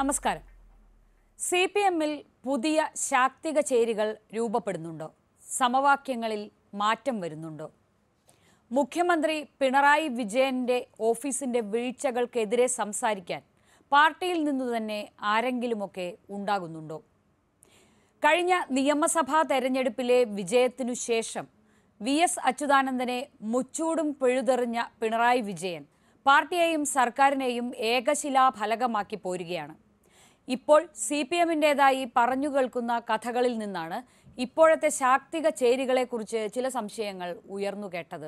നമസ്കാരം C P എമ്മിൽ പുതിയ ശാക്തിക ചേരികൾ രൂപപ്പെടുന്നുണ്ടോ സമവാക്യങ്ങളിൽ മാറ്റം വരുന്നുണ്ടോ മുഖ്യമന്ത്രി പിണറായി വിജയന്റെ ഓഫീസിന്റെ വീഴ്ചകൾക്കെതിരെ സംസാരിക്കാൻ പാർട്ടിയിൽ നിന്നു തന്നെ ആരെങ്കിലുമൊക്കെ ഉണ്ടാകുന്നുണ്ടോ കഴിഞ്ഞ നിയമസഭാ തെരഞ്ഞെടുപ്പിലെ വിജയത്തിനു ശേഷം വി എസ് അച്യുതാനന്ദനെ മുച്ചൂടും പിഴുതെറിഞ്ഞ പിണറായി വിജയൻ പാർട്ടിയെയും സർക്കാരിനെയും ഏകശിലാഫലകമാക്കി പോരുകയാണ് ഇപ്പോൾ സി പി എമ്മിൻ്റെതായി പറഞ്ഞു കേൾക്കുന്ന കഥകളിൽ നിന്നാണ് ഇപ്പോഴത്തെ ശാക്തിക ചേരികളെക്കുറിച്ച് ചില സംശയങ്ങൾ ഉയർന്നു കേട്ടത്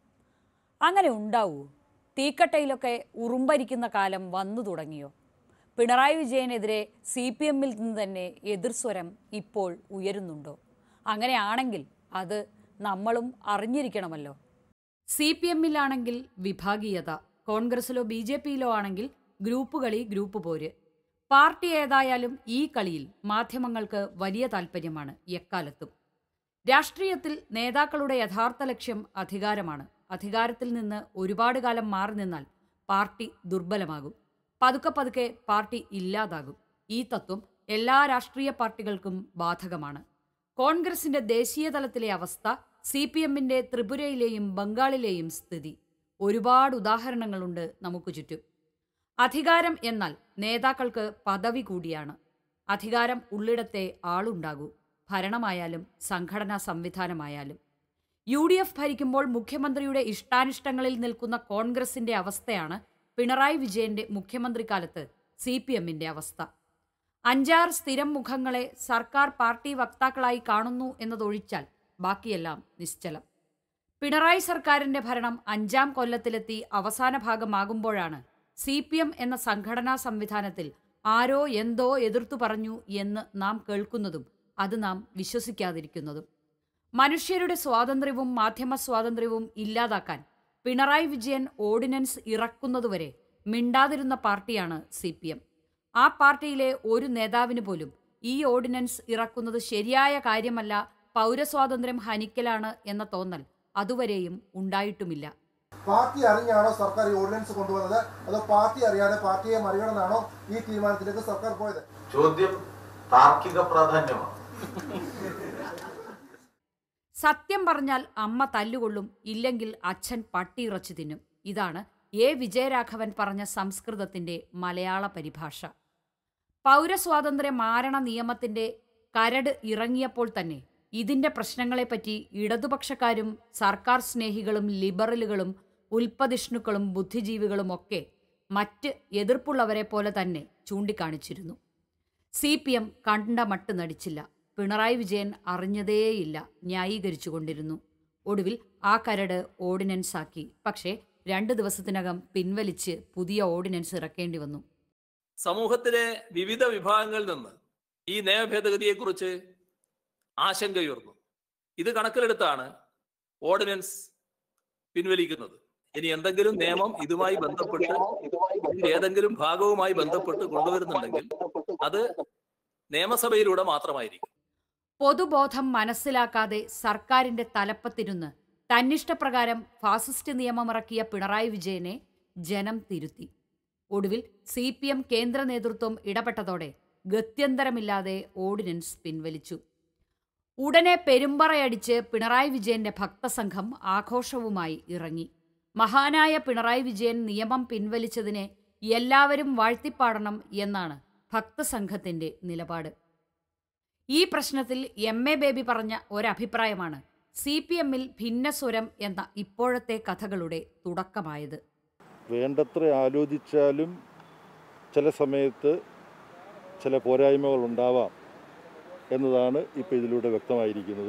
അങ്ങനെ ഉണ്ടാവൂ തീക്കട്ടയിലൊക്കെ ഉറുമ്പരിക്കുന്ന കാലം വന്നു തുടങ്ങിയോ പിണറായി വിജയനെതിരെ സി പി എമ്മിൽ നിന്ന് തന്നെ എതിർസ്വരം ഇപ്പോൾ ഉയരുന്നുണ്ടോ അങ്ങനെയാണെങ്കിൽ അത് നമ്മളും അറിഞ്ഞിരിക്കണമല്ലോ സി പി എമ്മിലാണെങ്കിൽ വിഭാഗീയത കോൺഗ്രസിലോ ബി ജെ പിയിലോ ആണെങ്കിൽ ഗ്രൂപ്പ് കളി ഗ്രൂപ്പ് പോര് പാർട്ടി ഏതായാലും ഈ കളിയിൽ മാധ്യമങ്ങൾക്ക് വലിയ താല്പര്യമാണ് എക്കാലത്തും രാഷ്ട്രീയത്തിൽ നേതാക്കളുടെ യഥാർത്ഥ ലക്ഷ്യം അധികാരമാണ് അധികാരത്തിൽ നിന്ന് ഒരുപാട് കാലം മാറി നിന്നാൽ പാർട്ടി ദുർബലമാകും പതുക്കെ പതുക്കെ പാർട്ടി ഇല്ലാതാകും ഈ തത്വം എല്ലാ രാഷ്ട്രീയ പാർട്ടികൾക്കും ബാധകമാണ് കോൺഗ്രസിന്റെ ദേശീയ തലത്തിലെ അവസ്ഥ സി പി എമ്മിന്റെ ത്രിപുരയിലെയും ബംഗാളിലെയും സ്ഥിതി ഒരുപാട് ഉദാഹരണങ്ങളുണ്ട് നമുക്ക് ചുറ്റും അധികാരം എന്നാൽ നേതാക്കൾക്ക് പദവി കൂടിയാണ് അധികാരം ഉള്ളിടത്തെ ആളുണ്ടാകൂ ഭരണമായാലും സംഘടനാ സംവിധാനമായാലും യു ഡി എഫ് ഭരിക്കുമ്പോൾ മുഖ്യമന്ത്രിയുടെ ഇഷ്ടാനിഷ്ടങ്ങളിൽ നിൽക്കുന്ന കോൺഗ്രസിന്റെ അവസ്ഥയാണ് പിണറായി വിജയന്റെ മുഖ്യമന്ത്രി കാലത്ത് സി പി എമ്മിന്റെ അവസ്ഥ അഞ്ചാറ് സ്ഥിരം മുഖങ്ങളെ സർക്കാർ പാർട്ടി വക്താക്കളായി കാണുന്നു എന്നതൊഴിച്ചാൽ ബാക്കിയെല്ലാം നിശ്ചലം പിണറായി സർക്കാരിന്റെ ഭരണം അഞ്ചാം കൊല്ലത്തിലെത്തി അവസാന ഭാഗമാകുമ്പോഴാണ് സി പി എം എന്ന സംഘടനാ സംവിധാനത്തിൽ ആരോ എന്തോ എതിർത്തു പറഞ്ഞു എന്ന് നാം കേൾക്കുന്നതും അത് നാം വിശ്വസിക്കാതിരിക്കുന്നതും മനുഷ്യരുടെ സ്വാതന്ത്ര്യവും മാധ്യമ സ്വാതന്ത്ര്യവും ഇല്ലാതാക്കാൻ പിണറായി വിജയൻ ഓർഡിനൻസ് ഇറക്കുന്നതുവരെ മിണ്ടാതിരുന്ന പാർട്ടിയാണ് സി പി എം ആ പാർട്ടിയിലെ ഒരു നേതാവിന് പോലും ഈ ഓർഡിനൻസ് ഇറക്കുന്നത് ശരിയായ കാര്യമല്ല പൗരസ്വാതന്ത്ര്യം ഹനിക്കലാണ് എന്ന തോന്നൽ അതുവരെയും ഉണ്ടായിട്ടുമില്ല പാർട്ടി അറിഞ്ഞാണോ സർക്കാർ ഈ ഓർഡിനൻസ് കൊണ്ടുവന്നത് അതോ പാർട്ടി അറിയാതെ പാർട്ടിയെ മറികടന്നാണോ ഈ തീരുമാനത്തിലേക്ക് സർക്കാർ പോയത് ചോദ്യം താർക്കിക പ്രാധാന്യമാണ് സത്യം പറഞ്ഞാൽ അമ്മ തല്ലുകൊള്ളും ഇല്ലെങ്കിൽ അച്ഛൻ പട്ടിയിറച്ചു തിന്നും ഇതാണ് എ വിജയരാഘവൻ പറഞ്ഞ സംസ്കൃതത്തിന്റെ മലയാള പരിഭാഷ പൗരസ്വാതന്ത്ര്യ മാരണ നിയമത്തിന്റെ കരട് ഇറങ്ങിയപ്പോൾ തന്നെ ഇതിന്റെ പ്രശ്നങ്ങളെപ്പറ്റി ഇടതുപക്ഷക്കാരും സർക്കാർ സ്നേഹികളും ലിബറലുകളും ഉൽപ്പതിഷ്ണുക്കളും ബുദ്ധിജീവികളും ഒക്കെ മറ്റ് എതിർപ്പുള്ളവരെ പോലെ തന്നെ ചൂണ്ടിക്കാണിച്ചിരുന്നു സി പി എം കണ്ട മട്ട് നടിച്ചില്ല പിണറായി വിജയൻ അറിഞ്ഞതേയില്ല ന്യായീകരിച്ചു കൊണ്ടിരുന്നു ഒടുവിൽ ആ കരട് ഓർഡിനൻസ് ആക്കി പക്ഷേ രണ്ട് ദിവസത്തിനകം പിൻവലിച്ച് പുതിയ ഓർഡിനൻസ് ഇറക്കേണ്ടി വന്നു സമൂഹത്തിലെ വിവിധ വിഭാഗങ്ങളിൽ നിന്ന് ഈ നിയമഭേദഗതിയെക്കുറിച്ച് ആശങ്കയുയർന്നു ഇത് കണക്കിലെടുത്താണ് ഓർഡിനൻസ് പിൻവലിക്കുന്നത് ഇനി എന്തെങ്കിലും നിയമം ഇതുമായി ബന്ധപ്പെട്ട് ഇതിന്റെ ഏതെങ്കിലും ഭാഗവുമായി ബന്ധപ്പെട്ട് കൊണ്ടുവരുന്നുണ്ടെങ്കിൽ അത് നിയമസഭയിലൂടെ മാത്രമായിരിക്കും പൊതുബോധം മനസ്സിലാക്കാതെ സർക്കാരിന്റെ തലപ്പത്തിരുന്ന് തന്നിഷ്ടപ്രകാരം ഫാസിസ്റ്റ് നിയമമിറക്കിയ പിണറായി വിജയനെ ജനം തിരുത്തി ഒടുവിൽ സി പി എം കേന്ദ്ര നേതൃത്വം ഇടപെട്ടതോടെ ഗത്യന്തരമില്ലാതെ ഓർഡിനൻസ് പിൻവലിച്ചു ഉടനെ പെരുമ്പറയടിച്ച് പിണറായി വിജയന്റെ ഭക്തസംഘം ആഘോഷവുമായി ഇറങ്ങി മഹാനായ പിണറായി വിജയൻ നിയമം പിൻവലിച്ചതിനെ എല്ലാവരും വാഴ്ത്തിപ്പാടണം എന്നാണ് ഭക്തസംഘത്തിന്റെ നിലപാട് ഈ പ്രശ്നത്തിൽ എം എ ബേബി പറഞ്ഞ ഒരഭിപ്രായമാണ് സി പി എമ്മിൽ ഭിന്നസ്വരം എന്ന ഇപ്പോഴത്തെ കഥകളുടെ തുടക്കമായത് വേണ്ടത്ര ആലോചിച്ചാലും ചില സമയത്ത് ചില പോരായ്മകൾ ഉണ്ടാവാം എന്നതാണ് ഇപ്പോൾ ഇതിലൂടെ വ്യക്തമായിരിക്കുന്നത്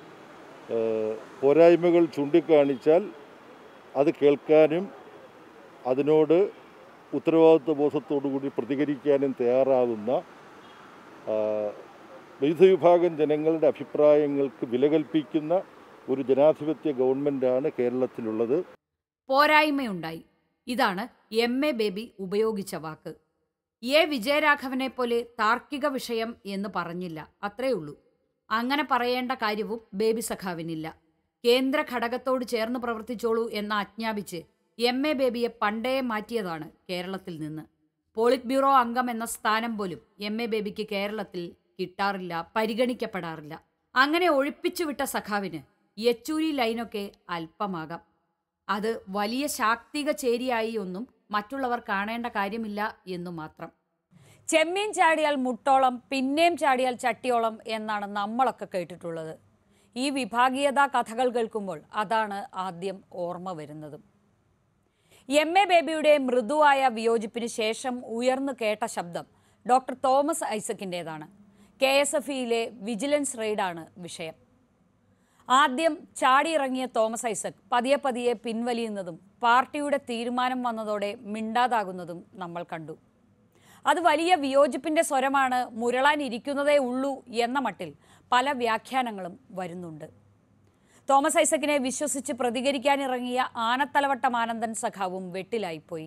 ഏഹ് പോരായ്മകൾ ചൂണ്ടിക്കാണിച്ചാൽ അത് കേൾക്കാനും അതിനോട് ഉത്തരവാദിത്വ ബോധത്തോടു കൂടി പ്രതികരിക്കാനും തയ്യാറാവുന്ന ആ, വിവിധ വിഭാഗം ജനങ്ങളുടെ അഭിപ്രായങ്ങൾക്ക് വില കൽപ്പിക്കുന്ന ഒരു ജനാധിപത്യ ഗവൺമെൻറ്റാണ് കേരളത്തിലുള്ളത് പോരായ്മയുണ്ടായി ഇതാണ് എം എ ബേബി ഉപയോഗിച്ച വാക്ക് എ വിജയരാഘവനെ പോലെ താർക്കിക വിഷയം എന്ന് പറഞ്ഞില്ല അത്രേ ഉള്ളൂ അങ്ങനെ പറയേണ്ട കാര്യവും ബേബി സഖാവിനില്ല കേന്ദ്ര ഘടകത്തോട് ചേർന്ന് പ്രവർത്തിച്ചോളൂ എന്ന് ആജ്ഞാപിച്ച് എം എ ബേബിയെ പണ്ടേ മാറ്റിയതാണ് കേരളത്തിൽ നിന്ന് പോളിറ്റ് ബ്യൂറോ അംഗം എന്ന സ്ഥാനം പോലും എം എ ബേബിക്ക് കേരളത്തിൽ കിട്ടാറില്ല പരിഗണിക്കപ്പെടാറില്ല അങ്ങനെ ഒഴിപ്പിച്ചുവിട്ട സഖാവിന് യെച്ചൂരി ലൈനൊക്കെ അല്പമാകാം അത് വലിയ ശാക്തിക ചേരിയായി ഒന്നും മറ്റുള്ളവർ കാണേണ്ട കാര്യമില്ല എന്നു മാത്രം ചെമ്മീൻ ചാടിയാൽ മുട്ടോളം പിന്നെയും ചാടിയാൽ ചട്ടിയോളം എന്നാണ് നമ്മളൊക്കെ കേട്ടിട്ടുള്ളത് ഈ വിഭാഗീയതാ കഥകൾ കേൾക്കുമ്പോൾ അതാണ് ആദ്യം ഓർമ്മ വരുന്നതും എം എ ബേബിയുടെ മൃദുവായ വിയോജിപ്പിന് ശേഷം ഉയർന്നു കേട്ട ശബ്ദം ഡോക്ടർ തോമസ് ഐസക്കിൻ്റെതാണ് കെ എസ് എഫ് ഇയിലെ വിജിലൻസ് റെയ്ഡാണ് വിഷയം ആദ്യം ചാടിയിറങ്ങിയ തോമസ് ഐസക് പതിയെ പതിയെ പിൻവലിയുന്നതും പാർട്ടിയുടെ തീരുമാനം വന്നതോടെ മിണ്ടാതാകുന്നതും നമ്മൾ കണ്ടു അത് വലിയ വിയോജിപ്പിന്റെ സ്വരമാണ് മുരളാനിരിക്കുന്നതേ ഉള്ളൂ എന്ന മട്ടിൽ പല വ്യാഖ്യാനങ്ങളും വരുന്നുണ്ട് തോമസ് ഐസക്കിനെ വിശ്വസിച്ച് പ്രതികരിക്കാനിറങ്ങിയ ആനത്തലവട്ടം ആനന്ദൻ സഖാവും വെട്ടിലായിപ്പോയി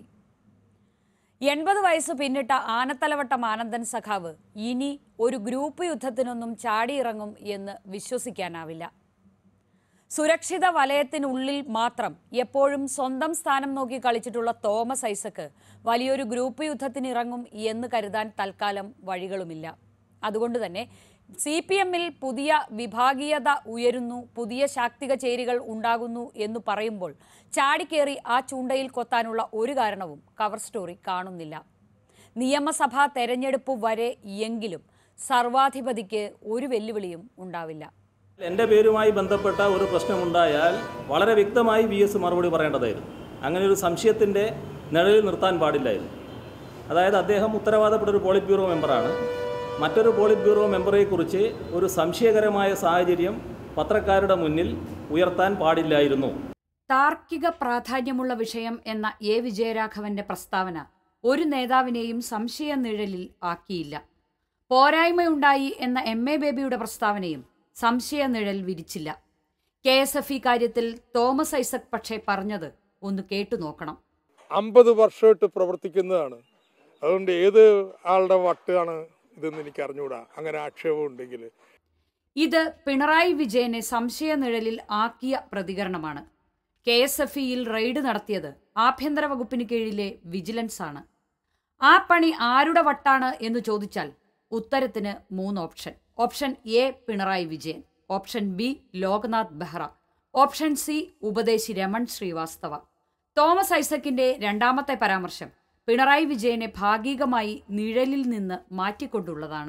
എൺപത് വയസ്സ് പിന്നിട്ട ആനത്തലവട്ടം ആനന്ദൻ സഖാവ് ഇനി ഒരു ഗ്രൂപ്പ് യുദ്ധത്തിനൊന്നും ചാടിയിറങ്ങും എന്ന് വിശ്വസിക്കാനാവില്ല സുരക്ഷിത വലയത്തിനുള്ളിൽ മാത്രം എപ്പോഴും സ്വന്തം സ്ഥാനം നോക്കി കളിച്ചിട്ടുള്ള തോമസ് ഐസക്ക് വലിയൊരു ഗ്രൂപ്പ് യുദ്ധത്തിന് ഇറങ്ങും എന്ന് കരുതാൻ തൽക്കാലം വഴികളുമില്ല അതുകൊണ്ട് തന്നെ സി പി എമ്മിൽ പുതിയ വിഭാഗീയത ഉയരുന്നു പുതിയ ശാക്തിക ചേരികൾ ഉണ്ടാകുന്നു എന്ന് പറയുമ്പോൾ ചാടിക്കേറി ആ ചൂണ്ടയിൽ കൊത്താനുള്ള ഒരു കാരണവും കവർ സ്റ്റോറി കാണുന്നില്ല നിയമസഭാ തെരഞ്ഞെടുപ്പ് വരെ എങ്കിലും സർവാധിപതിക്ക് ഒരു വെല്ലുവിളിയും ഉണ്ടാവില്ല എൻ്റെ പേരുമായി ബന്ധപ്പെട്ട ഒരു പ്രശ്നമുണ്ടായാൽ വളരെ വ്യക്തമായി വി എസ് മറുപടി പറയേണ്ടതായിരുന്നു അങ്ങനെ ഒരു സംശയത്തിൻ്റെ നിഴലിൽ നിർത്താൻ പാടില്ലായിരുന്നു അതായത് അദ്ദേഹം ഉത്തരവാദപ്പെട്ട ഒരു പോളിറ്റ് ബ്യൂറോ മെമ്പറാണ് മറ്റൊരു പോളിറ്റ് ബ്യൂറോ മെമ്പറെക്കുറിച്ച് ഒരു സംശയകരമായ സാഹചര്യം പത്രക്കാരുടെ മുന്നിൽ ഉയർത്താൻ പാടില്ലായിരുന്നു താർക്കിക പ്രാധാന്യമുള്ള വിഷയം എന്ന എ വിജയരാഘവന്റെ പ്രസ്താവന ഒരു നേതാവിനെയും സംശയ നിഴലിൽ ആക്കിയില്ല പോരായ്മയുണ്ടായി എന്ന എം എ ബേബിയുടെ പ്രസ്താവനയും സംശയ നിഴൽ വിരിച്ചില്ല കെ എസ് എഫ് ഇ കാര്യത്തിൽ തോമസ് ഐസക് പക്ഷേ പറഞ്ഞത് ഒന്ന് കേട്ടു നോക്കണം അമ്പത് വർഷമായിട്ട് പ്രവർത്തിക്കുന്നതാണ് അതുകൊണ്ട് ഏത് ആളുടെ വട്ടാണ് ഇതെന്ന് എനിക്ക് അറിഞ്ഞുകൂടാ അങ്ങനെ ആക്ഷേപം ഉണ്ടെങ്കിൽ ഇത് പിണറായി വിജയനെ സംശയ നിഴലിൽ ആക്കിയ പ്രതികരണമാണ് കെ എസ് എഫ് ഇയിൽ റെയ്ഡ് നടത്തിയത് ആഭ്യന്തര വകുപ്പിന് കീഴിലെ വിജിലൻസ് ആണ് ആ പണി ആരുടെ വട്ടാണ് എന്ന് ചോദിച്ചാൽ ഉത്തരത്തിന് മൂന്ന് option option A Pinarayi Vijayan option B Loknath Behera option C ഉപദേശി രമൺ ശ്രീവാസ്തവ തോമസ് ഐസക്കിന്റെ രണ്ടാമത്തെ പരാമർശം പിണറായി വിജയനെ ഭാഗികമായി നിഴലിൽ നിന്ന് മാറ്റിക്കൊണ്ടുള്ളതാണ്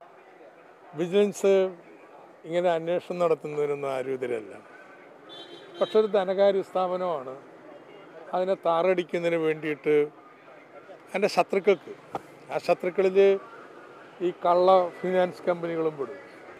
വിജിലൻസ് ഇങ്ങനെ അന്വേഷണം നടത്തുന്നതിനൊന്നും ആരും എതിരല്ല പക്ഷെ ഒരു ധനകാര്യ സ്ഥാപനമാണ് അതിനെ താറടിക്കുന്നതിന് വേണ്ടിയിട്ട് എൻ്റെ ശത്രുക്കൾക്ക് ആ ശത്രുക്കളിൽ ഈ കള്ള ഫിനാൻസ് കമ്പനികളും പെടും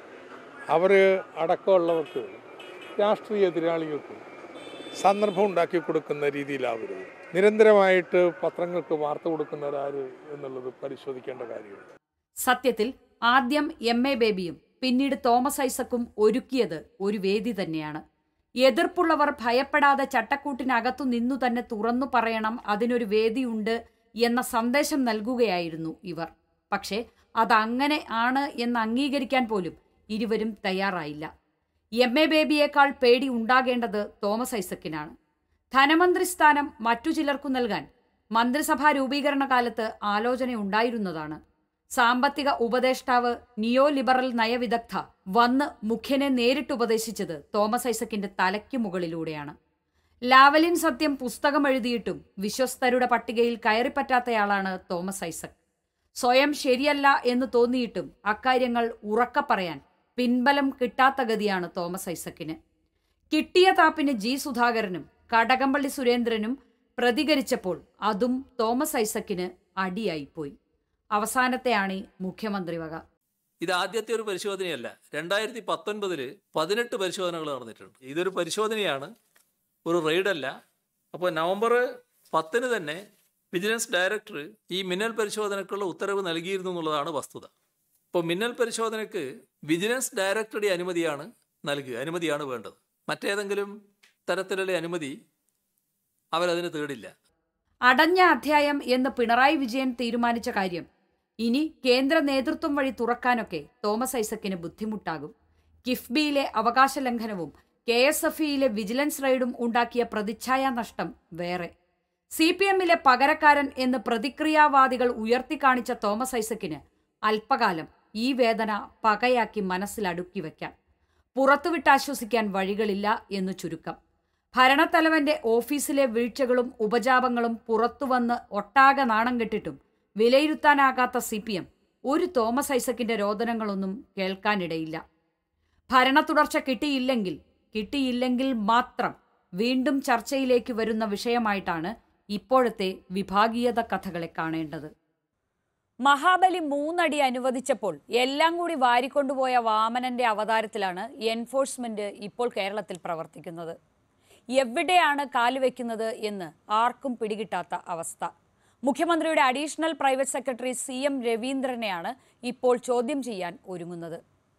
അവർ അടക്കമുള്ളവർക്ക് രാഷ്ട്രീയ എതിരാളികൾക്ക് സന്ദർഭം ഉണ്ടാക്കി കൊടുക്കുന്ന രീതിയിലാവരുത് നിരന്തരമായിട്ട് പത്രങ്ങൾക്ക് വാർത്ത കൊടുക്കുന്നവരാര് എന്നുള്ളത് പരിശോധിക്കേണ്ട കാര്യമാണ് സത്യത്തിൽ ആദ്യം എം എ ബേബിയും പിന്നീട് തോമസ് ഐസക്കും ഒരുക്കിയത് ഒരു വേദി തന്നെയാണ് എതിർപ്പുള്ളവർ ഭയപ്പെടാതെ ചട്ടക്കൂട്ടിനകത്തു നിന്നു തന്നെ തുറന്നു പറയണം അതിനൊരു വേദിയുണ്ട് എന്ന സന്ദേശം നൽകുകയായിരുന്നു ഇവർ പക്ഷേ അതങ്ങനെ ആണ് എന്ന് അംഗീകരിക്കാൻ പോലും ഇരുവരും തയ്യാറായില്ല എം എ ബേബിയേക്കാൾ പേടി ഉണ്ടാകേണ്ടത് തോമസ് ഐസക്കിനാണ് ധനമന്ത്രി സ്ഥാനം മറ്റു ചിലർക്കു നൽകാൻ മന്ത്രിസഭാ രൂപീകരണ കാലത്ത് ആലോചനയുണ്ടായിരുന്നതാണ് സാമ്പത്തിക ഉപദേഷ്ടാവ് നിയോ ലിബറൽ നയവിദഗ്ധ വന്ന് മുഖ്യനെ നേരിട്ട് ഉപദേശിച്ചത് തോമസ് ഐസക്കിന്റെ തലയ്ക്ക് മുകളിലൂടെയാണ് ലാവലിൻ സത്യം പുസ്തകം എഴുതിയിട്ടും വിശ്വസ്തരുടെ പട്ടികയിൽ കയറിപ്പറ്റാത്തയാളാണ് തോമസ് ഐസക് സ്വയം ശരിയല്ല എന്ന് തോന്നിയിട്ടും അക്കാര്യങ്ങൾ ഉറക്ക പറയാൻ പിൻബലം കിട്ടാത്ത ഗതിയാണ് തോമസ് ഐസക്കിന് കിട്ടിയ താപ്പിന് ജി സുധാകരനും കടകംപള്ളി സുരേന്ദ്രനും പ്രതികരിച്ചപ്പോൾ അതും തോമസ് ഐസക്കിന് അടിയായിപ്പോയി അവസാനത്തെയാണ് മുഖ്യമന്ത്രി വക ഇത് ആദ്യത്തെ ഒരു പരിശോധനയല്ല രണ്ടായിരത്തി പത്തൊൻപതില് പതിനെട്ട് പരിശോധനകൾ നടന്നിട്ടുണ്ട് ഇതൊരു പരിശോധനയാണ് ഒരു റെയ്ഡല്ല അപ്പോൾ നവംബർ പത്തിന് തന്നെ വിജിലൻസ് ഡയറക്ടർ ഈ മിന്നൽ പരിശോധനക്കുള്ള ഉത്തരവ് നൽകിയിരുന്നു എന്നുള്ളതാണ് വസ്തുത ഇപ്പോൾ മിന്നൽ പരിശോധനയ്ക്ക് വിജിലൻസ് ഡയറക്ടറുടെ അനുമതിയാണ് നൽകുക അനുമതിയാണ് വേണ്ടത് മറ്റേതെങ്കിലും തരത്തിലുള്ള അനുമതി അവരതിന് തേടില്ല അടഞ്ഞ അധ്യായം എന്ന് പിണറായി വിജയൻ തീരുമാനിച്ച കാര്യം ഇനി കേന്ദ്ര നേതൃത്വം വഴി തുറക്കാനൊക്കെ തോമസ് ഐസക്കിന് ബുദ്ധിമുട്ടാകും കിഫ്ബിയിലെ അവകാശ ലംഘനവും കെ എസ് എഫ് ഇയിലെ വിജിലൻസ് റെയ്ഡും ഉണ്ടാക്കിയ പ്രതിച്ഛായാ നഷ്ടം വേറെ സി പി എമ്മിലെ പകരക്കാരൻ എന്ന് പ്രതിക്രിയാവാദികൾ ഉയർത്തിക്കാണിച്ച തോമസ് ഐസക്കിന് അല്പകാലം ഈ വേദന പകയാക്കി മനസ്സിൽ അടുക്കി വയ്ക്കാം പുറത്തുവിട്ടാശ്വസിക്കാൻ വഴികളില്ല എന്ന് ചുരുക്കം ഭരണത്തലവന്റെ ഓഫീസിലെ വീഴ്ചകളും ഉപജാപങ്ങളും പുറത്തുവന്ന് ഒട്ടാകെ നാണം കെട്ടിട്ടും വിലയിരുത്താനാകാത്ത സി പി എം ഒരു തോമസ് ഐസക്കിന്റെ രോദനങ്ങളൊന്നും കേൾക്കാനിടയില്ല ഭരണ തുടർച്ച കിട്ടിയില്ലെങ്കിൽ കിട്ടിയില്ലെങ്കിൽ മാത്രം വീണ്ടും ചർച്ചയിലേക്ക് വരുന്ന വിഷയമായിട്ടാണ് ഇപ്പോഴത്തെ വിഭാഗീയത കഥകളെ കാണേണ്ടത് മഹാബലി മൂന്നടി അനുവദിച്ചപ്പോൾ എല്ലാം കൂടി വാരിക്കൊണ്ടുപോയ വാമനന്റെ അവതാരത്തിലാണ് എൻഫോഴ്സ്മെന്റ് ഇപ്പോൾ കേരളത്തിൽ പ്രവർത്തിക്കുന്നത് എവിടെയാണ് കാലുവെക്കുന്നത് എന്ന് ആർക്കും പിടികിട്ടാത്ത അവസ്ഥ മുഖ്യമന്ത്രിയുടെ additional private secretary C M രവീന്ദ്രനെയാണ് ഇപ്പോൾ ചോദ്യം ചെയ്യാൻ ഒരുങ്ങുന്നത്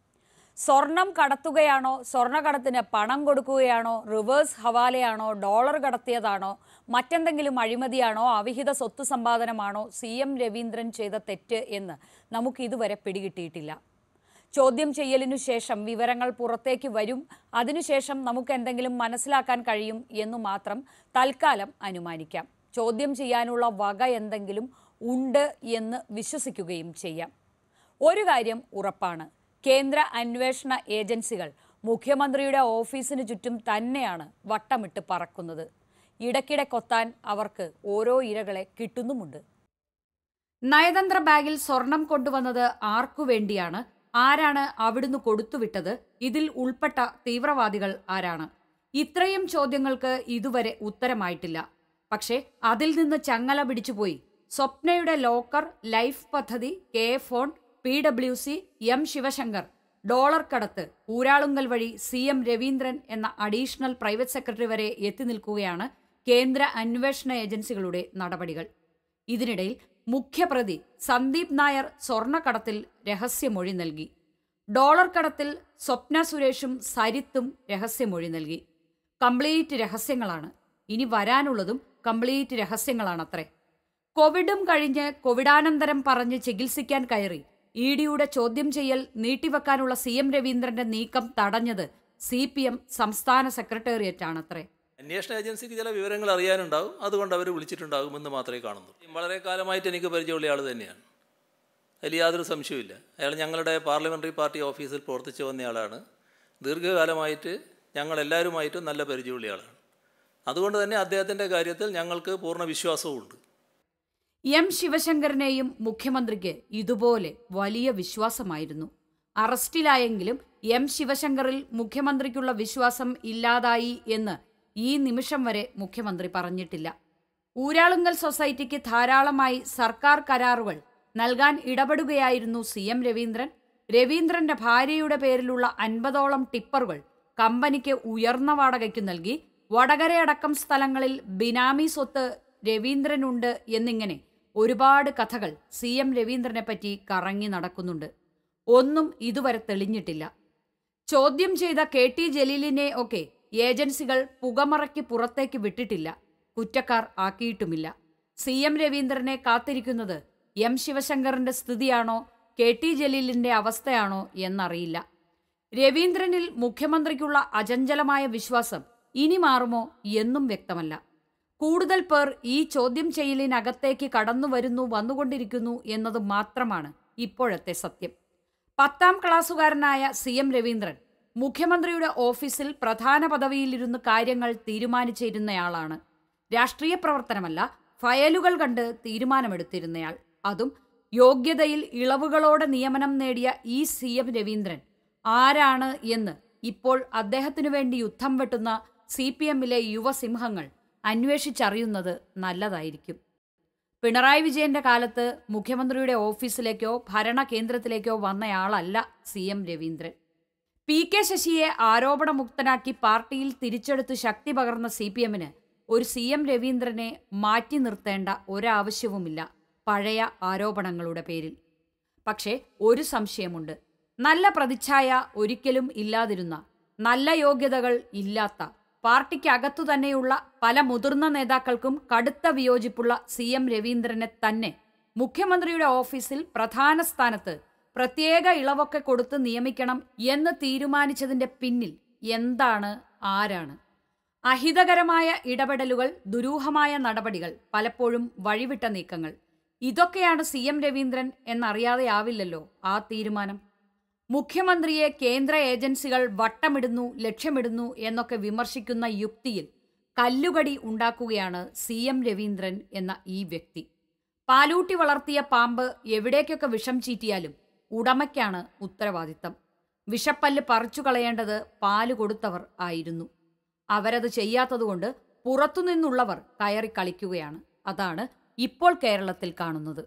സ്വർണം കടത്തുകയാണോ സ്വർണ്ണക്കടത്തിന് പണം കൊടുക്കുകയാണോ റിവേഴ്സ് ഹവാലയാണോ ഡോളർ കടത്തിയതാണോ മറ്റെന്തെങ്കിലും അഴിമതിയാണോ അവിഹിത സ്വത്ത് സമ്പാദനമാണോ സി എം രവീന്ദ്രൻ ചെയ്ത തെറ്റ് എന്ന് നമുക്ക് ഇതുവരെ പിടികിട്ടിയിട്ടില്ല ചോദ്യം ചെയ്യലിനു ശേഷം വിവരങ്ങൾ പുറത്തേക്ക് വരും അതിനുശേഷം നമുക്ക് എന്തെങ്കിലും മനസ്സിലാക്കാൻ കഴിയും എന്നു മാത്രം തൽക്കാലം അനുമാനിക്കാം ചോദ്യം ചെയ്യാനുള്ള വക എന്തെങ്കിലും ഉണ്ട് എന്ന് വിശ്വസിക്കുകയും ചെയ്യാം ഒരു കാര്യം ഉറപ്പാണ് കേന്ദ്ര അന്വേഷണ ഏജൻസികൾ മുഖ്യമന്ത്രിയുടെ ഓഫീസിന് ചുറ്റും തന്നെയാണ് വട്ടമിട്ട് പറക്കുന്നത് ഇടയ്ക്കിടെ കൊത്താൻ അവർക്ക് ഓരോ ഇരകളെ കിട്ടുന്നുമുണ്ട് നയതന്ത്ര ബാഗിൽ സ്വർണം കൊണ്ടുവന്നത് ആർക്കു വേണ്ടിയാണ് ആരാണ് അവിടുന്ന് കൊടുത്തുവിട്ടത് ഇതിൽ ഉൾപ്പെട്ട തീവ്രവാദികൾ ആരാണ് ഇത്രയും ചോദ്യങ്ങൾക്ക് ഇതുവരെ ഉത്തരമായിട്ടില്ല പക്ഷേ അതിൽ നിന്ന് ചങ്ങല പിടിച്ചുപോയി സ്വപ്നയുടെ ലോക്കർ ലൈഫ് പദ്ധതി K FON P W C M Sivasankar dollar കടത്ത് ഊരാളുങ്കൽ വഴി സി എം രവീന്ദ്രൻ എന്ന അഡീഷണൽ പ്രൈവറ്റ് സെക്രട്ടറി വരെ എത്തി നിൽക്കുകയാണ് കേന്ദ്ര അന്വേഷണ ഏജൻസികളുടെ നടപടികൾ ഇതിനിടയിൽ മുഖ്യപ്രതി സന്ദീപ് നായർ സ്വർണ്ണക്കടത്തിൽ രഹസ്യമൊഴി നൽകി ഡോളർ കടത്തിൽ സ്വപ്ന സുരേഷും സരിത്തും രഹസ്യമൊഴി നൽകി കംപ്ലീറ്റ് രഹസ്യങ്ങളാണ് ഇനി വരാനുള്ളതും കംപ്ലീറ്റ് രഹസ്യങ്ങളാണത്രേ കോവിഡും കഴിഞ്ഞ് കോവിഡാനന്തരം പറഞ്ഞ് ചികിത്സിക്കാൻ കയറി ഇ ഡിയുടെ ചോദ്യം ചെയ്യൽ നീട്ടിവെക്കാനുള്ള സി എം രവീന്ദ്രന്റെ നീക്കം തടഞ്ഞത് സി പി എം സംസ്ഥാന സെക്രട്ടേറിയറ്റാണത്രേ അന്വേഷണ ഏജൻസിക്ക് ചില വിവരങ്ങൾ അറിയാനുണ്ടാവും അതുകൊണ്ട് അവർ വിളിച്ചിട്ടുണ്ടാകുമെന്ന് മാത്രമേ കാണുന്നു വളരെ കാലമായിട്ട് എനിക്ക് പരിചയമുള്ള ആൾ തന്നെയാണ് അതിൽ യാതൊരു സംശയവുമില്ല അയാൾ ഞങ്ങളുടെ പാർലമെൻ്ററി പാർട്ടി ഓഫീസിൽ പ്രവർത്തിച്ചു വന്നയാളാണ് ദീർഘകാലമായിട്ട് ഞങ്ങൾ എല്ലാവരുമായിട്ടും നല്ല പരിചയമുള്ള ആളാണ് അതുകൊണ്ട് തന്നെ അദ്ദേഹത്തിൻ്റെ കാര്യത്തിൽ ഞങ്ങൾക്ക് പൂർണ്ണ വിശ്വാസവുമുണ്ട് എം ശിവശങ്കരനെയും മുഖ്യമന്ത്രിക്ക് ഇതുപോലെ വലിയ വിശ്വാസമായിരുന്നു അറസ്റ്റിലായെങ്കിലും എം ശിവശങ്കറിൽ മുഖ്യമന്ത്രിക്കുള്ള വിശ്വാസം ഇല്ലാതായി എന്ന് ഈ നിമിഷം വരെ മുഖ്യമന്ത്രി പറഞ്ഞിട്ടില്ല ഊരാളുങ്കൽ സൊസൈറ്റിക്ക് ധാരാളമായി സർക്കാർ കരാറുകൾ നൽകാൻ ഇടപെടുകയായിരുന്നു സി എം രവീന്ദ്രൻ രവീന്ദ്രന്റെ ഭാര്യയുടെ പേരിലുള്ള അൻപതോളം ടിപ്പറുകൾ കമ്പനിക്ക് ഉയർന്ന വാടകയ്ക്ക് നൽകി വടകരയടക്കം സ്ഥലങ്ങളിൽ ബിനാമി സ്വത്ത് രവീന്ദ്രനുണ്ട് എന്നിങ്ങനെ ഒരുപാട് കഥകൾ സി എം രവീന്ദ്രനെ പറ്റി കറങ്ങി നടക്കുന്നുണ്ട് ഒന്നും ഇതുവരെ തെളിഞ്ഞിട്ടില്ല ചോദ്യം ചെയ്ത കെ ടി ജലീലിനെ ഒക്കെ ഏജൻസികൾ പുകമറയ്ക്ക് പുറത്തേക്ക് വിട്ടിട്ടില്ല കുറ്റക്കാർ ആക്കിയിട്ടുമില്ല സി എം രവീന്ദ്രനെ കാത്തിരിക്കുന്നത് എം ശിവശങ്കറിന്റെ സ്ഥിതിയാണോ കെ ടി ജലീലിന്റെ അവസ്ഥയാണോ എന്നറിയില്ല രവീന്ദ്രനിൽ മുഖ്യമന്ത്രിക്കുള്ള അചഞ്ചലമായ വിശ്വാസം ഇനി മാറുമോ എന്നും വ്യക്തമല്ല കൂടുതൽ പേർ ഈ ചോദ്യം ചെയ്യലിനകത്തേക്ക് കടന്നു വരുന്നു വന്നുകൊണ്ടിരിക്കുന്നു എന്നത് മാത്രമാണ് ഇപ്പോഴത്തെ സത്യം പത്താം ക്ലാസ്സുകാരനായ സി എം രവീന്ദ്രൻ മുഖ്യമന്ത്രിയുടെ ഓഫീസിൽ പ്രധാന പദവിയിലിരുന്ന് കാര്യങ്ങൾ തീരുമാനിച്ചിരുന്നയാളാണ് രാഷ്ട്രീയ പ്രവർത്തനമല്ല ഫയലുകൾ കണ്ട് തീരുമാനമെടുത്തിരുന്നയാൾ അതും യോഗ്യതയിൽ ഇളവുകളോടെ നിയമനം നേടിയ ഈ സി എം രവീന്ദ്രൻ ആരാണ് എന്ന് ഇപ്പോൾ അദ്ദേഹത്തിനു വേണ്ടി യുദ്ധം വെട്ടുന്ന സി പി എമ്മിലെ യുവസിംഹങ്ങൾ അന്വേഷിച്ചറിയുന്നത് നല്ലതായിരിക്കും പിണറായി വിജയന്റെ കാലത്ത് മുഖ്യമന്ത്രിയുടെ ഓഫീസിലേക്കോ ഭരണ കേന്ദ്രത്തിലേക്കോ വന്നയാളല്ല C M Raveendran P K ശശിയെ ആരോപണമുക്തനാക്കി പാർട്ടിയിൽ തിരിച്ചെടുത്ത് ശക്തി പകർന്ന സി പി എമ്മിന് ഒരു സി എം രവീന്ദ്രനെ മാറ്റി നിർത്തേണ്ട ഒരാവശ്യവുമില്ല പഴയ ആരോപണങ്ങളുടെ പേരിൽ പക്ഷേ ഒരു സംശയമുണ്ട് നല്ല പ്രതിച്ഛായ ഒരിക്കലും ഇല്ലാതിരുന്ന നല്ല യോഗ്യതകൾ ഇല്ലാത്ത പാർട്ടിക്കകത്തു തന്നെയുള്ള പല മുതിർന്ന നേതാക്കൾക്കും കടുത്ത വിയോജിപ്പുള്ള സി എം രവീന്ദ്രനെ തന്നെ മുഖ്യമന്ത്രിയുടെ ഓഫീസിൽ പ്രധാന സ്ഥാനത്ത് പ്രത്യേക ഇളവൊക്കെ കൊടുത്ത് നിയമിക്കണം എന്ന് തീരുമാനിച്ചതിന്റെ പിന്നിൽ എന്താണ് ആരാണ് അഹിതകരമായ ഇടപെടലുകൾ ദുരൂഹമായ നടപടികൾ പലപ്പോഴും വഴിവിട്ട നീക്കങ്ങൾ ഇതൊക്കെയാണ് സി എം രവീന്ദ്രൻ എന്നറിയാതെയാവില്ലല്ലോ ആ തീരുമാനം മുഖ്യമന്ത്രിയെ കേന്ദ്ര ഏജൻസികൾ വട്ടമിടുന്നു ലക്ഷ്യമിടുന്നു എന്നൊക്കെ വിമർശിക്കുന്ന യുക്തിയിൽ കല്ലുകടി ഉണ്ടാക്കുകയാണ് സി എം രവീന്ദ്രൻ എന്ന ഈ വ്യക്തി പാലൂട്ടി വളർത്തിയ പാമ്പ് എവിടേക്കൊക്കെ വിഷം ചീറ്റിയാലും ഉടമയ്ക്കാണ് ഉത്തരവാദിത്തം വിഷപ്പല്ല് പറിച്ചു കളയേണ്ടത് പാല് കൊടുത്തവർ ആയിരുന്നു അവരത് ചെയ്യാത്തതുകൊണ്ട് പുറത്തുനിന്നുള്ളവർ കയറി കളിക്കുകയാണ് അതാണ് ഇപ്പോൾ കേരളത്തിൽ കാണുന്നത്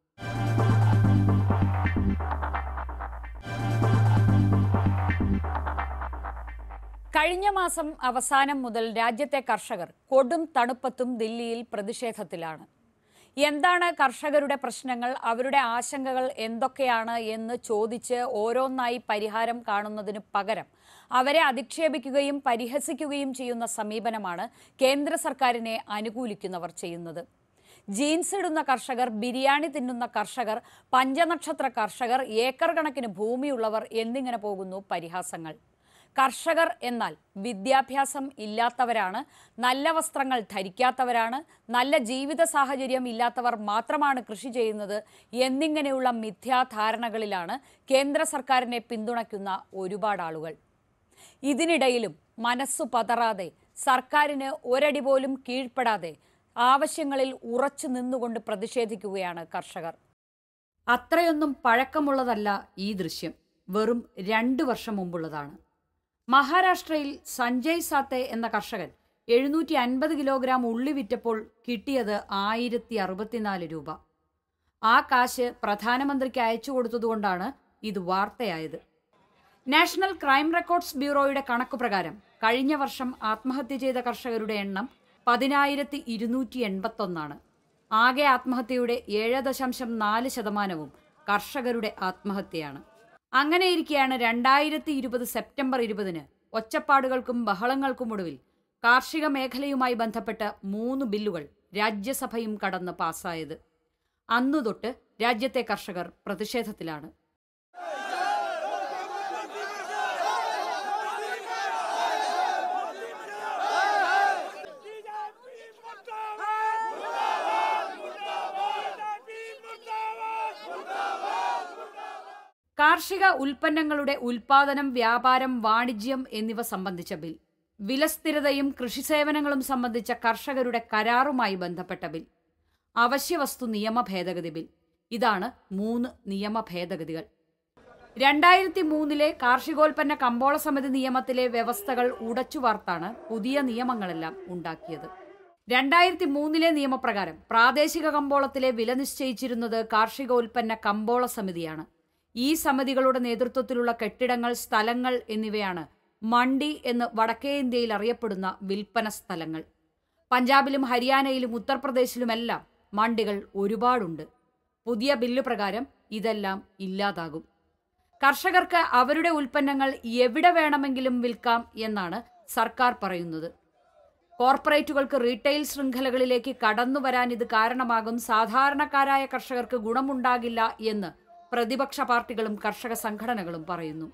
കഴിഞ്ഞ മാസം അവസാനം മുതൽ രാജ്യത്തെ കർഷകർ കൊടും തണുപ്പത്തും ദില്ലിയിൽ പ്രതിഷേധത്തിലാണ് എന്താണ് കർഷകരുടെ പ്രശ്നങ്ങൾ അവരുടെ ആശങ്കകൾ എന്തൊക്കെയാണ് എന്ന് ചോദിച്ച് ഓരോന്നായി പരിഹാരം കാണുന്നതിന് പകരം അവരെ അധിക്ഷേപിക്കുകയും പരിഹസിക്കുകയും ചെയ്യുന്ന സമീപനമാണ് കേന്ദ്ര സർക്കാരിനെ അനുകൂലിക്കുന്നവർ ചെയ്യുന്നത് ജീൻസ് ഇടുന്ന കർഷകർ ബിരിയാണി തിന്നുന്ന കർഷകർ പഞ്ചനക്ഷത്ര കർഷകർ ഏക്കർ കണക്കിന് ഭൂമിയുള്ളവർ എന്നിങ്ങനെ പോകുന്നു പരിഹാസങ്ങൾ കർഷകർ എന്നാൽ വിദ്യാഭ്യാസം ഇല്ലാത്തവരാണ് നല്ല വസ്ത്രങ്ങൾ ധരിക്കാത്തവരാണ് നല്ല ജീവിത സാഹചര്യം ഇല്ലാത്തവർ മാത്രമാണ് കൃഷി ചെയ്യുന്നത് എന്നിങ്ങനെയുള്ള മിഥ്യാധാരണകളിലാണ് കേന്ദ്ര സർക്കാരിനെ പിന്തുണയ്ക്കുന്ന ഒരുപാട് ആളുകൾ ഇതിനിടയിലും മനസ്സു പതറാതെ സർക്കാരിന് ഒരടി പോലും കീഴ്പ്പെടാതെ ആവശ്യങ്ങളിൽ ഉറച്ചു നിന്നുകൊണ്ട് പ്രതിഷേധിക്കുകയാണ് കർഷകർ അത്രയൊന്നും പഴക്കമുള്ളതല്ല ഈ ദൃശ്യം വെറും രണ്ടു വർഷം മുമ്പുള്ളതാണ് മഹാരാഷ്ട്രയിൽ സഞ്ജയ് സാത്തെ എന്ന കർഷകൻ എഴുന്നൂറ്റി അൻപത് കിലോഗ്രാം ഉള്ളി വിറ്റപ്പോൾ കിട്ടിയത് ആയിരത്തി അറുപത്തിനാല് രൂപ ആ കാശ് പ്രധാനമന്ത്രിക്ക് അയച്ചു കൊടുത്തതുകൊണ്ടാണ് ഇത് വാർത്തയായത് നാഷണൽ ക്രൈം റെക്കോർഡ്സ് ബ്യൂറോയുടെ കണക്കുപ്രകാരം കഴിഞ്ഞ വർഷം ആത്മഹത്യ ചെയ്ത കർഷകരുടെ എണ്ണം പതിനായിരത്തി ഇരുന്നൂറ്റി എൺപത്തൊന്നാണ് ആകെ ആത്മഹത്യയുടെ ഏഴ് ദശാംശം നാല് ശതമാനവും കർഷകരുടെ ആത്മഹത്യയാണ് അങ്ങനെയിരിക്കെയാണ് രണ്ടായിരത്തി ഇരുപത് സെപ്റ്റംബർ ഇരുപതിന് ഒച്ചപ്പാടുകൾക്കും ബഹളങ്ങൾക്കും ഒടുവിൽ കാർഷിക മേഖലയുമായി ബന്ധപ്പെട്ട മൂന്ന് ബില്ലുകൾ രാജ്യസഭയും കടന്ന് പാസ്സായത് അന്നു തൊട്ട് രാജ്യത്തെ കർഷകർ പ്രതിഷേധത്തിലാണ് കാർഷിക ഉൽപ്പന്നങ്ങളുടെ ഉൽപാദനം വ്യാപാരം വാണിജ്യം എന്നിവ സംബന്ധിച്ച ബിൽ വിലസ്ഥിരതയും കൃഷിസേവനങ്ങളും സംബന്ധിച്ച കർഷകരുടെ കരാറുമായി ബന്ധപ്പെട്ട ബിൽ അവശ്യവസ്തു നിയമ ഭേദഗതി ബിൽ ഇതാണ് മൂന്ന് നിയമ ഭേദഗതികൾ രണ്ടായിരത്തി മൂന്നിലെ കാർഷികോൽപ്പന്ന കമ്പോള സമിതി നിയമത്തിലെ വ്യവസ്ഥകൾ ഉടച്ചുവാർത്താണ് പുതിയ നിയമങ്ങളെല്ലാം ഉണ്ടാക്കിയത് രണ്ടായിരത്തി മൂന്നിലെ നിയമപ്രകാരം പ്രാദേശിക കമ്പോളത്തിലെ വില നിശ്ചയിച്ചിരുന്നത് കാർഷികോൽപ്പന്ന കമ്പോള സമിതിയാണ് ഈ സമിതികളുടെ നേതൃത്വത്തിലുള്ള കെട്ടിടങ്ങൾ സ്ഥലങ്ങൾ എന്നിവയാണ് മണ്ഡി എന്ന് വടക്കേ ഇന്ത്യയിൽ അറിയപ്പെടുന്ന വിൽപ്പന സ്ഥലങ്ങൾ പഞ്ചാബിലും ഹരിയാനയിലും ഉത്തർപ്രദേശിലുമെല്ലാം മണ്ഡികൾ ഒരുപാടുണ്ട് പുതിയ ബില്ല് പ്രകാരം ഇതെല്ലാം ഇല്ലാതാകും കർഷകർക്ക് അവരുടെ ഉൽപ്പന്നങ്ങൾ എവിടെ വേണമെങ്കിലും വിൽക്കാം എന്നാണ് സർക്കാർ പറയുന്നത് കോർപ്പറേറ്റുകൾക്ക് റീറ്റെയിൽ ശൃംഖലകളിലേക്ക് കടന്നു വരാൻ ഇത് കാരണമാകും സാധാരണക്കാരായ കർഷകർക്ക് ഗുണമുണ്ടാകില്ല എന്ന് പ്രതിപക്ഷ പാർട്ടികളും കർഷക സംഘടനകളും പറയുന്നു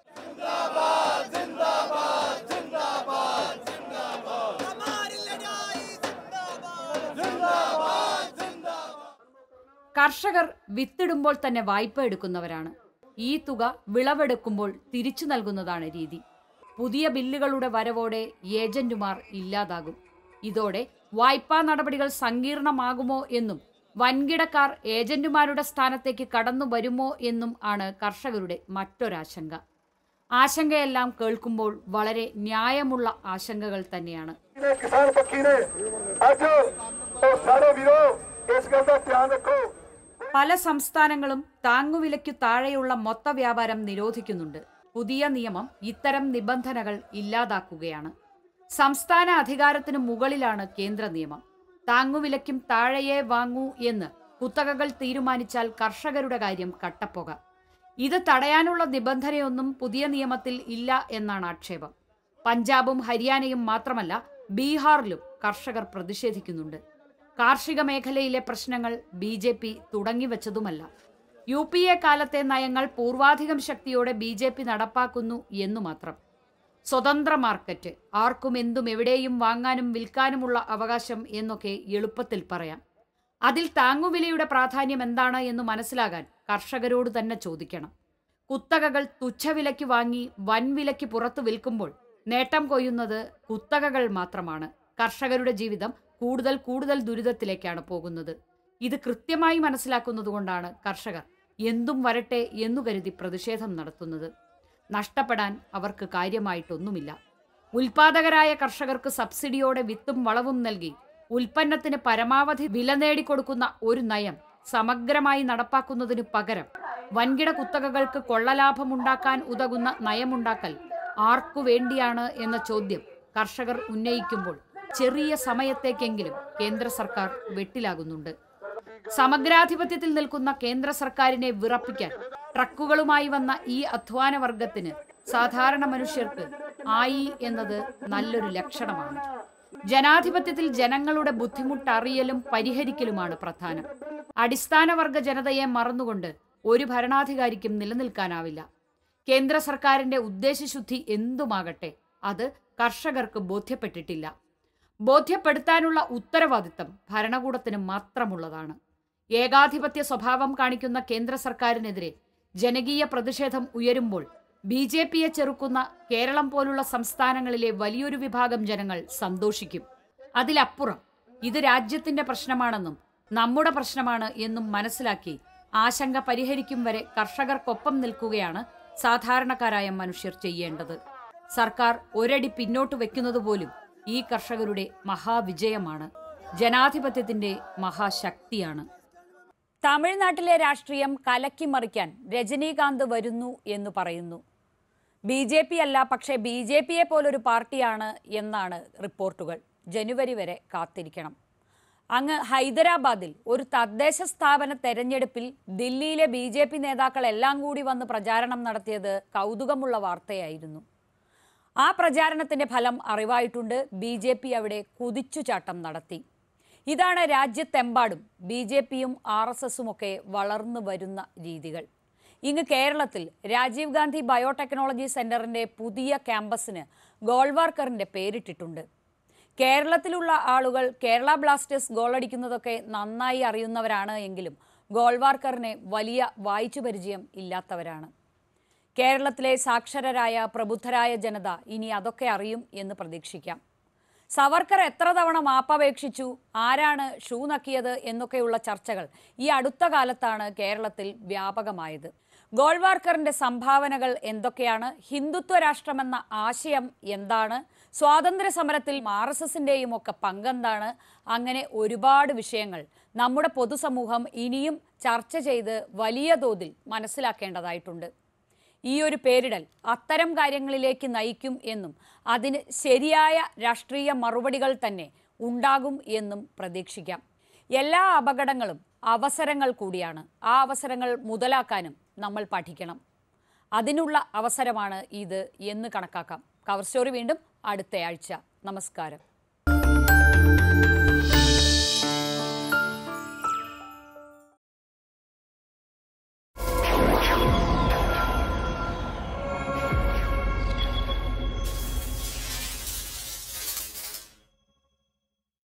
കർഷകർ വിത്തിടുമ്പോൾ തന്നെ വായ്പ എടുക്കുന്നവരാണ് ഈ തുക വിളവെടുക്കുമ്പോൾ തിരിച്ചു നൽകുന്നതാണ് രീതി പുതിയ ബില്ലുകളുടെ വരവോടെ ഏജന്റുമാർ ഇല്ലാതാകും ഇതോടെ വായ്പാ നടപടികൾ സങ്കീർണമാകുമോ എന്നും വൻകിടക്കാർ ഏജന്റുമാരുടെ സ്ഥാനത്തേക്ക് കടന്നു വരുമോ എന്നും ആണ് കർഷകരുടെ മറ്റൊരാശങ്ക ആശങ്കയെല്ലാം കേൾക്കുമ്പോൾ വളരെ ന്യായമുള്ള ആശങ്കകൾ തന്നെയാണ് किसान पक्षी ने आज तो सारे वीरों इस गल का ध्यान रखो പല സംസ്ഥാനങ്ങളും താങ്ങുവിലയ്ക്കു താഴെയുള്ള മൊത്ത വ്യാപാരം നിരോധിക്കുന്നുണ്ട് പുതിയ നിയമം ഇത്തരം നിബന്ധനകൾ ഇല്ലാതാക്കുകയാണ് സംസ്ഥാന അധികാരത്തിന് മുകളിലാണ് കേന്ദ്ര നിയമം താങ്ങുവിലയ്ക്കും താഴെയേ വാങ്ങൂ എന്ന് കുത്തകകൾ തീരുമാനിച്ചാൽ കർഷകരുടെ കാര്യം കട്ടപ്പുക ഇത് തടയാനുള്ള നിബന്ധനയൊന്നും പുതിയ നിയമത്തിൽ ഇല്ല എന്നാണ് ആക്ഷേപം പഞ്ചാബും ഹരിയാനയും മാത്രമല്ല ബീഹാറിലും കർഷകർ പ്രതിഷേധിക്കുന്നുണ്ട് കാർഷിക മേഖലയിലെ പ്രശ്നങ്ങൾ ബി ജെ പി തുടങ്ങിവെച്ചതുമല്ല യു പി എ കാലത്തെ നയങ്ങൾ പൂർവാധികം ശക്തിയോടെ ബി ജെ പി നടപ്പാക്കുന്നു എന്നു മാത്രം സ്വതന്ത്ര മാർക്കറ്റ് ആർക്കും എന്തും എവിടെയും വാങ്ങാനും വിൽക്കാനുമുള്ള അവകാശം എന്നൊക്കെ എളുപ്പത്തിൽ പറയാം അതിൽ താങ്ങുവിലയുടെ പ്രാധാന്യം എന്താണ് എന്ന് മനസ്സിലാകാൻ കർഷകരോട് തന്നെ ചോദിക്കണം കുത്തകകൾ തുച്ഛവിലയ്ക്ക് വാങ്ങി വൻവിലയ്ക്ക് പുറത്തു വിൽക്കുമ്പോൾ നേട്ടം കൊയ്യുന്നത് കുത്തകകൾ മാത്രമാണ് കർഷകരുടെ ജീവിതം കൂടുതൽ കൂടുതൽ ദുരിതത്തിലേക്കാണ് പോകുന്നത് ഇത് കൃത്യമായി മനസ്സിലാക്കുന്നതുകൊണ്ടാണ് കർഷകർ എന്തും വരട്ടെ എന്നു കരുതി പ്രതിഷേധം നടത്തുന്നത് നഷ്ടപ്പെടാൻ അവർക്ക് കാര്യമായിട്ടൊന്നുമില്ല ഉൽപാദകരായ കർഷകർക്ക് സബ്സിഡിയോടെ വിത്തും വളവും നൽകി ഉൽപ്പന്നത്തിന് പരമാവധി വില നേടിക്കൊടുക്കുന്ന ഒരു നയം സമഗ്രമായി നടപ്പാക്കുന്നതിനു പകരം വൻകിട കുത്തകകൾക്ക് കൊള്ളലാഭമുണ്ടാക്കാൻ ഉതകുന്ന നയമുണ്ടാക്കൽ ആർക്കു വേണ്ടിയാണ് എന്ന ചോദ്യം കർഷകർ ഉന്നയിക്കുമ്പോൾ ചെറിയ സമയത്തേക്കെങ്കിലും കേന്ദ്ര സർക്കാർ വെട്ടിലാകുന്നുണ്ട് സമഗ്രാധിപത്യത്തിൽ നിൽക്കുന്ന കേന്ദ്ര സർക്കാരിനെ വിറപ്പിക്കാൻ ട്രക്കുകളുമായി വന്ന ഈ അധ്വാന വർഗത്തിന് സാധാരണ മനുഷ്യർക്ക് ആയി എന്നത് നല്ലൊരു ലക്ഷണമാണ് ജനാധിപത്യത്തിൽ ജനങ്ങളുടെ ബുദ്ധിമുട്ട് അറിയലും പരിഹരിക്കലുമാണ് പ്രധാനം അടിസ്ഥാന വർഗ ജനതയെ മറന്നുകൊണ്ട് ഒരു ഭരണാധികാരിക്കും നിലനിൽക്കാനാവില്ല കേന്ദ്ര സർക്കാരിന്റെ ഉദ്ദേശശുദ്ധി എന്തുമാകട്ടെ അത് കർഷകർക്ക് ബോധ്യപ്പെട്ടിട്ടില്ല ബോധ്യപ്പെടുത്താനുള്ള ഉത്തരവാദിത്തം ഭരണകൂടത്തിന് മാത്രമുള്ളതാണ് ഏകാധിപത്യ സ്വഭാവം കാണിക്കുന്ന കേന്ദ്ര സർക്കാരിനെതിരെ ജനകീയ പ്രതിഷേധം ഉയരുമ്പോൾ ബി ജെ പിയെ ചെറുക്കുന്ന കേരളം പോലുള്ള സംസ്ഥാനങ്ങളിലെ വലിയൊരു വിഭാഗം ജനങ്ങൾ സന്തോഷിക്കും അതിലപ്പുറം ഇത് രാജ്യത്തിന്റെ പ്രശ്നമാണെന്നും നമ്മുടെ പ്രശ്നമാണ് എന്നും മനസ്സിലാക്കി ആശങ്ക പരിഹരിക്കും വരെ കർഷകർക്കൊപ്പം നിൽക്കുകയാണ് സാധാരണക്കാരായ മനുഷ്യർ ചെയ്യേണ്ടത് സർക്കാർ ഒരടി പിന്നോട്ട് വെക്കുന്നത് പോലും ഈ കർഷകരുടെ മഹാവിജയമാണ് ജനാധിപത്യത്തിന്റെ മഹാശക്തിയാണ് തമിഴ്നാട്ടിലെ രാഷ്ട്രീയം കലക്കിമറിക്കാൻ രജനീകാന്ത് വരുന്നു എന്ന് പറയുന്നു ബി ജെ പി അല്ല പക്ഷേ ബി ജെ പിയെ പോലൊരു പാർട്ടിയാണ് എന്നാണ് റിപ്പോർട്ടുകൾ ജനുവരി വരെ കാത്തിരിക്കണം അങ്ങ് ഹൈദരാബാദിൽ ഒരു തദ്ദേശ സ്ഥാപന തെരഞ്ഞെടുപ്പിൽ ദില്ലിയിലെ ബി ജെ പി നേതാക്കളെല്ലാം കൂടി വന്ന് പ്രചാരണം നടത്തിയത് കൗതുകമുള്ള വാർത്തയായിരുന്നു ആ പ്രചാരണത്തിന്റെ ഫലം അറിവായിട്ടുണ്ട് ബി ജെ പി അവിടെ കുതിച്ചുചാട്ടം നടത്തി ഇതാണ് രാജ്യത്തെമ്പാടും ബി ജെ പിയും ആർ എസ് എസും ഒക്കെ വളർന്നു വരുന്ന രീതികൾ ഇങ്ങ് കേരളത്തിൽ രാജീവ് ഗാന്ധി ബയോടെക്നോളജി സെന്ററിന്റെ പുതിയ ക്യാമ്പസിന് ഗോൾവാർക്കറിന്റെ പേരിട്ടിട്ടുണ്ട് കേരളത്തിലുള്ള ആളുകൾ കേരള ബ്ലാസ്റ്റേഴ്സ് ഗോളടിക്കുന്നതൊക്കെ നന്നായി അറിയുന്നവരാണ് എങ്കിലും ഗോൾവാർക്കറിനെ വലിയ വായിച്ചു പരിചയം ഇല്ലാത്തവരാണ് കേരളത്തിലെ സാക്ഷരരായ പ്രബുദ്ധരായ ജനത ഇനി അതൊക്കെ അറിയും എന്ന് പ്രതീക്ഷിക്കാം സവർക്കർ എത്ര തവണ മാപ്പപേക്ഷിച്ചു ആരാണ് ഷൂ നക്കിയത് എന്നൊക്കെയുള്ള ചർച്ചകൾ ഈ അടുത്ത കാലത്താണ് കേരളത്തിൽ വ്യാപകമായത് ഗോൾവാർക്കറിന്റെ സംഭാവനകൾ എന്തൊക്കെയാണ് ഹിന്ദുത്വ രാഷ്ട്രമെന്ന ആശയം എന്താണ് സ്വാതന്ത്ര്യ സമരത്തിൽ ആർ എസ് എസിന്റെയും ഒക്കെ പങ്കെന്താണ് അങ്ങനെ ഒരുപാട് വിഷയങ്ങൾ നമ്മുടെ പൊതുസമൂഹം ഇനിയും ചർച്ച ചെയ്ത് വലിയ തോതിൽ മനസ്സിലാക്കേണ്ടതായിട്ടുണ്ട് ഈ ഒരു പേരിടൽ അത്തരം കാര്യങ്ങളിലേക്ക് നയിക്കും എന്നും അതിന് ശരിയായ രാഷ്ട്രീയ മറുപടികൾ തന്നെ ഉണ്ടാകും എന്നും പ്രതീക്ഷിക്കാം എല്ലാ അപകടങ്ങളും അവസരങ്ങൾ കൂടിയാണ് ആ അവസരങ്ങൾ മുതലാക്കാനും നമ്മൾ പഠിക്കണം അതിനുള്ള അവസരമാണ് ഇത് എന്ന് കണക്കാക്കാം കവർ സ്റ്റോറി വീണ്ടും അടുത്തയാഴ്ച നമസ്കാരം